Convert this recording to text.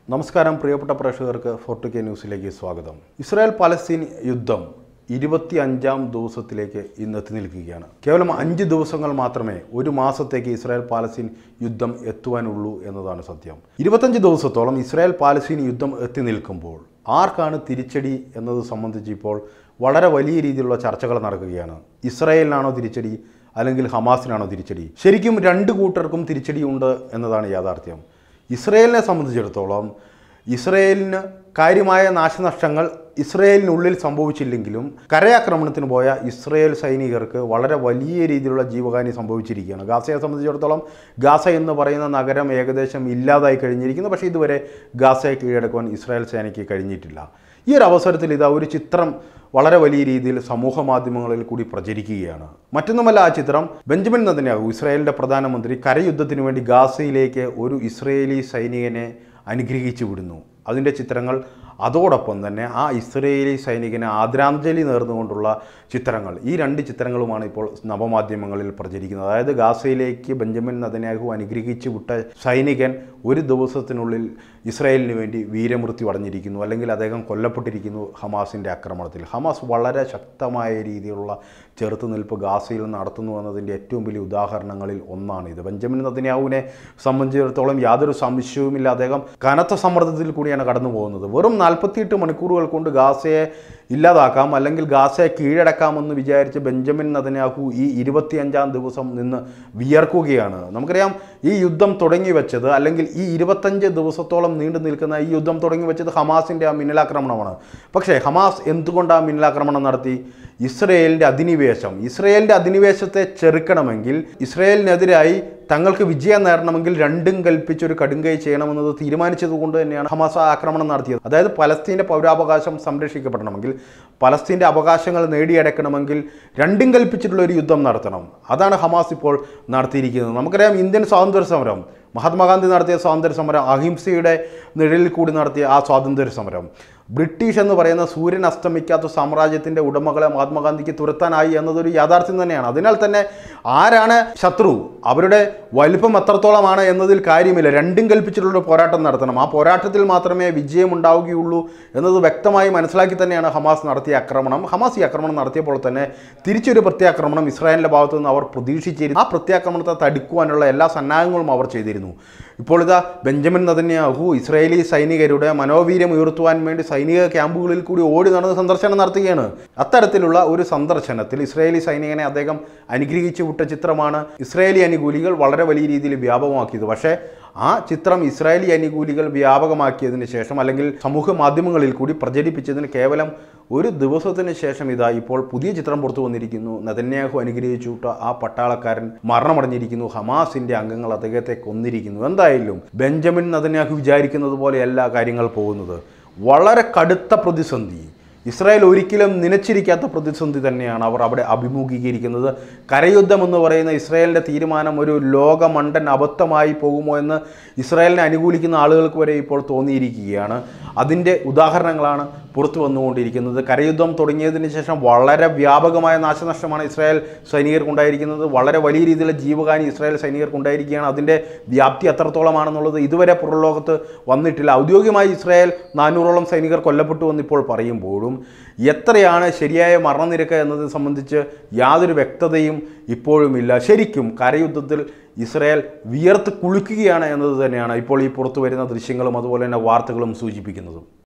നമസ്കാരം പ്രിയപ്പെട്ട പ്രേക്ഷകർക്ക് ഫോർട്ട് കെ ന്യൂസിലേക്ക് സ്വാഗതം ഇസ്രായേൽ പലസ്തീൻ യുദ്ധം ഇരുപത്തി അഞ്ചാം ദിവസത്തിലേക്ക് ഇന്ന് എത്തി നിൽക്കുകയാണ് കേവലം അഞ്ച് ദിവസങ്ങൾ മാത്രമേ ഒരു മാസത്തേക്ക് ഇസ്രായേൽ പാലസ്തീൻ യുദ്ധം എത്തുവാനുള്ളൂ എന്നതാണ് സത്യം ഇരുപത്തഞ്ച് ദിവസത്തോളം ഇസ്രായേൽ പാലസ്തീൻ യുദ്ധം എത്തി നിൽക്കുമ്പോൾ ആർക്കാണ് തിരിച്ചടി എന്നത് സംബന്ധിച്ച് ഇപ്പോൾ വളരെ വലിയ രീതിയിലുള്ള ചർച്ചകൾ നടക്കുകയാണ് ഇസ്രായേലിനാണോ തിരിച്ചടി അല്ലെങ്കിൽ ഹമാസിനാണോ തിരിച്ചടി ശരിക്കും രണ്ട് കൂട്ടർക്കും തിരിച്ചടിയുണ്ട് എന്നതാണ് യാഥാർത്ഥ്യം ഇസ്രയേലിനെ സംബന്ധിച്ചിടത്തോളം ഇസ്രയേലിന് കാര്യമായ നാശനഷ്ടങ്ങൾ ഇസ്രയേലിനുള്ളിൽ സംഭവിച്ചില്ലെങ്കിലും കരയാക്രമണത്തിന് പോയ ഇസ്രയേൽ സൈനികർക്ക് വളരെ വലിയ രീതിയിലുള്ള ജീവഹാനി സംഭവിച്ചിരിക്കുകയാണ് ഗാസയെ സംബന്ധിച്ചിടത്തോളം ഗാസ എന്ന് പറയുന്ന നഗരം ഏകദേശം ഇല്ലാതായി കഴിഞ്ഞിരിക്കുന്നു പക്ഷേ ഇതുവരെ ഗാസയെ കീഴടക്കുവാൻ ഇസ്രായേൽ സേനയ്ക്ക് കഴിഞ്ഞിട്ടില്ല ഈ ഒരു അവസരത്തിൽ ഇതാ ഒരു ചിത്രം വളരെ വലിയ രീതിയിൽ സമൂഹ മാധ്യമങ്ങളിൽ കൂടി പ്രചരിക്കുകയാണ് മറ്റൊന്നുമല്ല ആ ചിത്രം ബെഞ്ചമിൻ നദന്യാഹു ഇസ്രായേലിൻ്റെ പ്രധാനമന്ത്രി കരയുദ്ധത്തിന് വേണ്ടി ഗാസയിലേക്ക് ഒരു ഇസ്രയേലി സൈനികനെ അനുഗ്രഹിച്ചു വിടുന്നു അതിൻ്റെ ചിത്രങ്ങൾ അതോടൊപ്പം തന്നെ ആ ഇസ്രയേലി സൈനികന് ആദരാഞ്ജലി നേർന്നുകൊണ്ടുള്ള ചിത്രങ്ങൾ ഈ രണ്ട് ചിത്രങ്ങളുമാണ് ഇപ്പോൾ നവമാധ്യമങ്ങളിൽ പ്രചരിക്കുന്നത് അതായത് ഗാസയിലേക്ക് ബെഞ്ചമിൻ നദന്യാഹു അനുഗ്രഹിച്ചു വിട്ട സൈനികൻ ഒരു ദിവസത്തിനുള്ളിൽ ഇസ്രായേലിന് വേണ്ടി വീരമൃത്യു അടഞ്ഞിരിക്കുന്നു അല്ലെങ്കിൽ അദ്ദേഹം കൊല്ലപ്പെട്ടിരിക്കുന്നു ഹമാസിൻ്റെ ആക്രമണത്തിൽ ഹമാസ് വളരെ ശക്തമായ രീതിയിലുള്ള ചെറുത്തുനിൽപ്പ് ഗാസയിൽ നടത്തുന്നു എന്നതിൻ്റെ ഏറ്റവും വലിയ ഉദാഹരണങ്ങളിൽ ഒന്നാണിത് ബെഞ്ചമിൻ നദന്യാഹുവിനെ സംബന്ധിച്ചിടത്തോളം യാതൊരു സംശയവുമില്ല അദ്ദേഹം കനത്ത സമ്മർദ്ദത്തിൽ കൂടിയാണ് കടന്നു പോകുന്നത് വെറും നാൽപ്പത്തിയെട്ട് മണിക്കൂറുകൾ കൊണ്ട് ഗാസയെ ഇല്ലാതാക്കാം അല്ലെങ്കിൽ ഗാസയെ കീഴടക്കാമെന്ന് വിചാരിച്ച് ബെഞ്ചമിൻ നദന്യാഹു ഈ ഇരുപത്തിയഞ്ചാം ദിവസം നിന്ന് വിയർക്കുകയാണ് നമുക്കറിയാം ഈ യുദ്ധം തുടങ്ങി വെച്ചത് അല്ലെങ്കിൽ ഈ ഇരുപത്തഞ്ച് ദിവസത്തോളം നീണ്ടു നിൽക്കുന്ന ഈ യുദ്ധം തുടങ്ങി വെച്ചത് ഹമാസിൻ്റെ ആ മിന്നലാക്രമണമാണ് പക്ഷേ ഹമാസ് എന്തുകൊണ്ട് ആ മിന്നലാക്രമണം നടത്തി ഇസ്രയേലിൻ്റെ അധിനിവേശം ഇസ്രയേലിൻ്റെ അധിനിവേശത്തെ ചെറുക്കണമെങ്കിൽ ഇസ്രയേലിനെതിരായി തങ്ങൾക്ക് വിജയം നേടണമെങ്കിൽ രണ്ടും കൽപ്പിച്ചൊരു കടുങ്കൈ ചെയ്യണമെന്നത് തീരുമാനിച്ചതുകൊണ്ട് തന്നെയാണ് ഹമാസ് ആ ആക്രമണം നടത്തിയത് അതായത് പലസ്തീൻ്റെ പൗരാവകാശം സംരക്ഷിക്കപ്പെടണമെങ്കിൽ പലസ്തീൻ്റെ അവകാശങ്ങൾ നേടിയെടുക്കണമെങ്കിൽ രണ്ടും കൽപ്പിച്ചിട്ടുള്ള ഒരു യുദ്ധം നടത്തണം അതാണ് ഹമാസ് ഇപ്പോൾ നടത്തിയിരിക്കുന്നത് നമുക്കറിയാം ഇന്ത്യൻ സ്വാതന്ത്ര്യ സമരം മഹാത്മാഗാന്ധി നടത്തിയ സ്വാതന്ത്ര്യ സമരം അഹിംസയുടെ നിഴലിൽ കൂടി നടത്തിയ ആ സ്വാതന്ത്ര്യ സമരം ബ്രിട്ടീഷ് എന്ന് പറയുന്ന സൂര്യൻ അസ്തമിക്കാത്ത സാമ്രാജ്യത്തിൻ്റെ ഉടമകളെ മഹാത്മാഗാന്ധിക്ക് തുരത്താനായി എന്നതൊരു യാഥാർത്ഥ്യം തന്നെയാണ് അതിനാൽ തന്നെ ആരാണ് ശത്രു അവരുടെ വലിപ്പം എത്രത്തോളമാണ് എന്നതിൽ കാര്യമില്ല രണ്ടും കൽപ്പിച്ചിട്ടുള്ള പോരാട്ടം നടത്തണം ആ പോരാട്ടത്തിൽ മാത്രമേ വിജയം ഉണ്ടാവുകയുള്ളൂ എന്നത് വ്യക്തമായി മനസ്സിലാക്കി തന്നെയാണ് ഹമാസ് നടത്തിയ ആക്രമണം ഹമാസ് ഈ ആക്രമണം നടത്തിയപ്പോൾ തന്നെ തിരിച്ചൊരു പ്രത്യാക്രമണം ഇസ്രായേലിൻ്റെ ഭാഗത്തു നിന്ന് അവർ പ്രതീക്ഷിച്ചിരുന്നു ആ പ്രത്യാക്രമണത്തെ തടുക്കുവാനുള്ള എല്ലാ സന്നാഹങ്ങളും അവർ ചെയ്തിരുന്നു ഇപ്പോൾ ഇതാ ബെഞ്ചമിൻ നദന്യാഹു ഇസ്രായേലി സൈനികരുടെ മനോവീര്യം ഉയർത്തുവാൻ വേണ്ടി സൈനിക ക്യാമ്പുകളിൽ കൂടി ഓടി നടന്ന് സന്ദർശനം നടത്തുകയാണ് അത്തരത്തിലുള്ള ഒരു സന്ദർശനത്തിൽ ഇസ്രായേലി സൈനികനെ അദ്ദേഹം അനുഗ്രഹിച്ചു വിട്ട ചിത്രമാണ് ഇസ്രായേലി അനുകൂലികൾ വളരെ വലിയ രീതിയിൽ വ്യാപകമാക്കിയത് പക്ഷേ ആ ചിത്രം ഇസ്രായേലി അനുകൂലികൾ വ്യാപകമാക്കിയതിന് ശേഷം അല്ലെങ്കിൽ സമൂഹ മാധ്യമങ്ങളിൽ കൂടി പ്രചരിപ്പിച്ചതിന് കേവലം ഒരു ദിവസത്തിന് ശേഷം ഇതാ ഇപ്പോൾ പുതിയ ചിത്രം പുറത്തു വന്നിരിക്കുന്നു നദന്യാഹു അനുഗ്രഹിച്ചു വിട്ട ആ പട്ടാളക്കാരൻ മരണമടഞ്ഞിരിക്കുന്നു ഹമാസിന്റെ അംഗങ്ങൾ അദ്ദേഹത്തെ കൊന്നിരിക്കുന്നു എന്തായാലും ബെഞ്ചമിൻ നദന്യാഹു വിചാരിക്കുന്നത് പോലെയല്ല കാര്യങ്ങൾ പോകുന്നത് വളരെ കടുത്ത പ്രതിസന്ധി ഇസ്രായേൽ ഒരിക്കലും നനച്ചിരിക്കാത്ത പ്രതിസന്ധി തന്നെയാണ് അവർ അവിടെ അഭിമുഖീകരിക്കുന്നത് കരയുദ്ധം എന്ന് പറയുന്ന ഇസ്രായേലിൻ്റെ തീരുമാനം ഒരു ലോകമണ്ടൻ അബദ്ധമായി പോകുമോ എന്ന് ഇസ്രായേലിനെ അനുകൂലിക്കുന്ന ആളുകൾക്ക് വരെ ഇപ്പോൾ തോന്നിയിരിക്കുകയാണ് അതിൻ്റെ ഉദാഹരണങ്ങളാണ് പുറത്തു വന്നുകൊണ്ടിരിക്കുന്നത് കരയുദ്ധം തുടങ്ങിയതിന് ശേഷം വളരെ വ്യാപകമായ നാശനഷ്ടമാണ് ഇസ്രായേൽ സൈനികർക്കുണ്ടായിരിക്കുന്നത് വളരെ വലിയ രീതിയിലുള്ള ജീവഹാനി ഇസ്രായേൽ സൈനികർക്കുണ്ടായിരിക്കുകയാണ് അതിൻ്റെ വ്യാപ്തി എത്രത്തോളമാണെന്നുള്ളത് ഇതുവരെ പുറംലോകത്ത് വന്നിട്ടില്ല ഔദ്യോഗികമായി ഇസ്രായേൽ നാനൂറോളം സൈനികർ കൊല്ലപ്പെട്ടു എന്നിപ്പോൾ പറയുമ്പോഴും എത്രയാണ് ശരിയായ മരണനിരക്ക് എന്നതിനെ സംബന്ധിച്ച് യാതൊരു വ്യക്തതയും ഇപ്പോഴുമില്ല ശരിക്കും കരയുദ്ധത്തിൽ ഇസ്രായേൽ വിയർത്ത് കുളിക്കുകയാണ് എന്നത് തന്നെയാണ് ഇപ്പോൾ ഈ പുറത്തു വരുന്ന ദൃശ്യങ്ങളും അതുപോലെ തന്നെ വാർത്തകളും സൂചിപ്പിക്കുന്നത്